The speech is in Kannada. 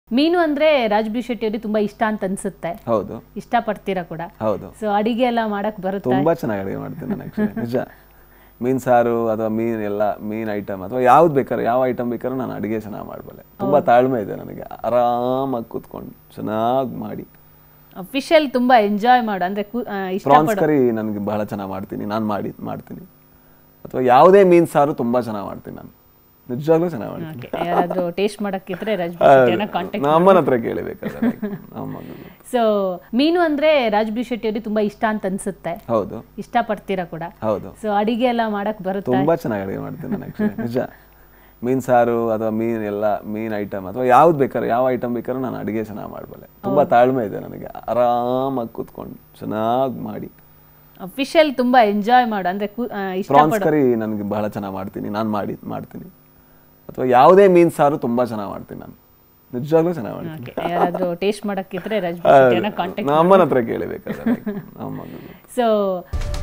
ಮೀನು ಅಂದ್ರೆ ರಾಜ್ಬಿ ಶೆಟ್ಟಿ ಅವ್ರಿಗೆ ತುಂಬಾ ಇಷ್ಟ ಅಂತ ಅನ್ಸುತ್ತೆ ಹೌದು ಇಷ್ಟ ಪಡ್ತೀರಾ ಕೂಡ ಹೌದು ಸೊ ಅಡಿಗೆ ಎಲ್ಲ ಮಾಡಕ್ ಬರುತ್ತೆ ತುಂಬಾ ಚೆನ್ನಾಗಿ ಅಡುಗೆ ಮಾಡ್ತೀನಿ ನಾನು ಆ್ಯಕ್ಚುಲಿ ನಿಜ ಮೀನು ಸಾರು ಅಥವಾ ಮೀನು ಎಲ್ಲ ಮೀನ್ ಐಟಮ್ ಅಥವಾ ಯಾವ್ದು ಬೇಕಾದ್ರೆ ಯಾವ ಐಟಮ್ ಬೇಕಾದ್ರೂ ನಾನು ಅಡುಗೆ ಚೆನ್ನಾಗಿ ಮಾಡಬಲ್ಲೆ ತುಂಬಾ ತಾಳ್ಮೆ ಇದೆ ನನಗೆ ಆರಾಮಾಗಿ ಕೂತ್ಕೊಂಡು ಚೆನ್ನಾಗಿ ಮಾಡಿ ಫಿಶಲ್ ತುಂಬಾ ಎಂಜಾಯ್ ಮಾಡು ಅಂದ್ರೆ ಕು- ಆ, ಇಷ್ಟ ಪ್ರಾನ್ಸ್ ಕರಿ ನನಗೆ ಬಹಳ ಚೆನ್ನಾಗಿ ಮಾಡ್ತೀನಿ ನಾನು ಮಾಡಿ ಮಾಡ್ತೀನಿ ಅಥವಾ ಯಾವುದೇ ಮೀನು ಸಾರು ತುಂಬಾ ಚೆನ್ನಾಗಿ ಮಾಡ್ತೀನಿ ನಾನು ನಿಜವಾಗ್ಲೂ ಚೆನ್ನಾಗಿ ಮಾಡ್ತೀನಿ Okay, ಯಾರಾದ್ರೂ ಟೇಸ್ಟ್ ಮಾಡಕ್ಕಿದ್ರೆ ರಾಜ್ಬಿ ಶೆಟ್ಟಿಯನ್ನ ಕಾಂಟ್ಯಾಕ್ಟ್ ನಮ್ಮನ ಹತ್ರ ಕೇಳಬೇಕಾದ್ರೆ ನಮ್ಮ ಸೊ ಮೀನು ಅಂದ್ರೆ ರಾಜ್ಬಿ ಶೆಟ್ಟಿ ಅವ್ರಿಗೆ ತುಂಬಾ ಇಷ್ಟ ಅಂತ ಅನ್ಸುತ್ತೆ ಹೌದು ಇಷ್ಟ ಪಡ್ತೀರಾ ಕೂಡ ಹೌದು ಸೊ ಅಡಿಗೆ ಎಲ್ಲ ಮಾಡಕ್ ಬರುತ್ತೆ ತುಂಬಾ ಚೆನ್ನಾಗಿ ಅಡುಗೆ ಮಾಡ್ತೀನಿ ನಾನು ಆ್ಯಕ್ಚುಲಿ ನಿಜ ಮೀನು ಸಾರು ಅಥವಾ ಮೀನು ಎಲ್ಲ ಮೀನ್ ಐಟಮ್ ಅಥವಾ ಯಾವ್ದು ಬೇಕಾದ್ರೆ ಯಾವ ಐಟಮ್ ಬೇಕಾದ್ರೂ ನಾನು ಅಡುಗೆ ಚೆನ್ನಾಗಿ ಮಾಡಬಲ್ಲೆ ತುಂಬಾ ತಾಳ್ಮೆ ಇದೆ ನನಗೆ ಆರಾಮಾಗಿ ಕೂತ್ಕೊಂಡು ಚೆನ್ನಾಗಿ ಮಾಡಿ ಫಿಶಲ್ ತುಂಬಾ ಎಂಜಾಯ್ ಮಾಡು ಅಂದ್ರೆ ಕು- ಆ, ಇಷ್ಟ ಪ್ರಾನ್ಸ್ ಕರಿ ನನಗೆ ಬಹಳ ಚೆನ್ನಾಗಿ ಮಾಡ್ತೀನಿ ನಾನು ಮಾಡಿ ಮಾಡ್ತೀನಿ ಅಥವಾ ಯಾವುದೇ ಮೀನು ಸಾರು ತುಂಬಾ ಚೆನ್ನಾಗಿ ಮಾಡ್ತೀನಿ ನಾನು ನಿಜವಾಗ್ಲೂ ಚೆನ್ನಾಗಿ ಮಾಡ್ತೀನಿ Okay, ಯಾರಾದ್ರೂ ಟೇಸ್ಟ್ ಮಾಡಕ್ಕಿದ್ರೆ ರಾಜ್ಬಿ ಶೆಟ್ಟಿಯನ್ನ ಕಾಂಟ್ಯಾಕ್ಟ್ ನಮ್ಮನ ಹತ್ರ ಕೇಳಬೇಕಾದ್ರೆ ನಮ್ಮ ಸೊ